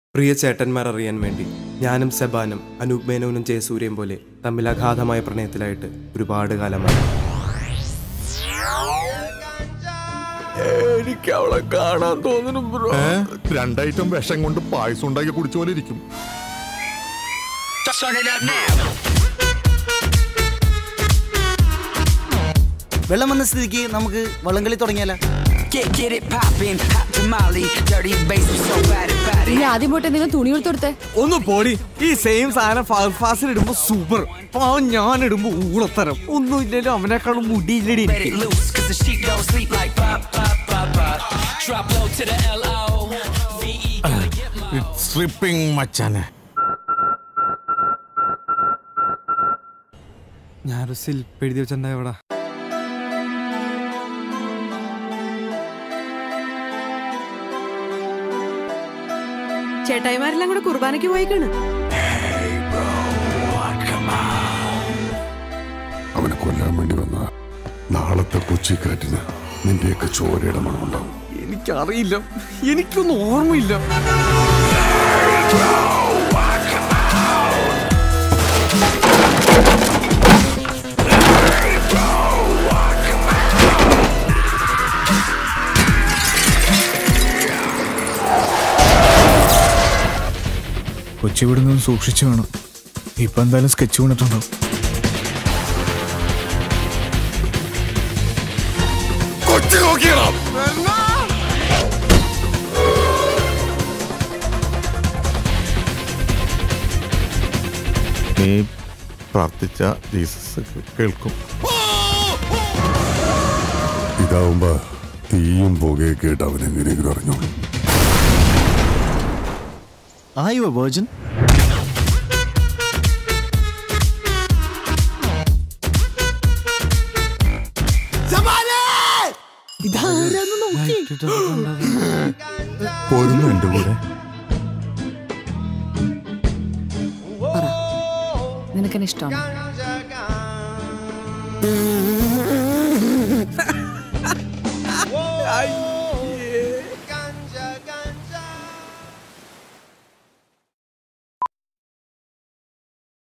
പ്രിയ ചേട്ടന്മാർ അറിയാൻ വേണ്ടി ഞാനും സെബാനും അനൂപ് മേനോനും ജയസൂര്യയും പോലെ തമ്മിൽ അഗാധമായ പ്രണയത്തിലായിട്ട് ഒരുപാട് കാലമായി എനിക്ക് അവളെ കാണാൻ തോന്നുന്നു ബ്രോ ഏ? രണ്ടൈറ്റം വിഷം കൊണ്ട് പായസം ഉണ്ടാക്കി കുടിച്ച പോലെ ഇരിക്കും വെള്ളം വന്ന സ്ഥിതിക്ക് നമുക്ക് വള്ളംകളി തുടങ്ങിയാലോ Get, get it poppin', hot tamale, dirty bass, we so bad about it. ഇനി ആദ്യം പോയിട്ട് എന്തെങ്കിലും തുണി എടുത്ത് കൊടുത്തേ ഒന്ന് പോടി ഈ സെയിം സാധനം ഫാസിൽ ഇടുമ്പോ സൂപ്പർ പാവം ഞാൻ ഇടുമ്പോ ഊളത്തരം ഒന്നുമില്ലല്ലോ അവനെക്കാളും മുടിയില്ലടി Let it loose, cause the sheep don't sleep like pop, pop, pop, pop. Drop low to the L-O. Stripping മച്ചാനെ ഞാനൊരു ശില്പ എഴുതി വെച്ചിട്ടുണ്ടായി ഇവിടെ ചേട്ടായിമാരെല്ലാം കൂടെ കുർബാനയ്ക്ക് പോയിക്കാണ് അവനെ കൊല്ലാൻ വേണ്ടി വന്ന നാളത്തെ കൊച്ചിക്കാറ്റിന് നിന്റെയൊക്കെ ചോരയുടെ മണമുണ്ടാവും എനിക്കറിയില്ല എനിക്കൊന്നും ഓർമ്മയില്ല കൊച്ചി വിടുന്നത് സൂക്ഷിച്ചു വേണം ഇപ്പൊ എന്തായാലും സ്കെച്ച് വീണിട്ടുണ്ടാവും കൊച്ചി നോക്കിയടാ നീ പ്രാർത്ഥിച്ച ജീസസ് കേൾക്കും ഇതാവുമ്പോ തീയും പുകയൊക്കെ ആയിട്ട് അവൻ എങ്ങനെയെങ്കിലും അറിഞ്ഞോളൂ Are you a virgin? പോരുന്നു എന്റെ കൂടെ നിനക്കെന്നെ ഇഷ്ടമാണ്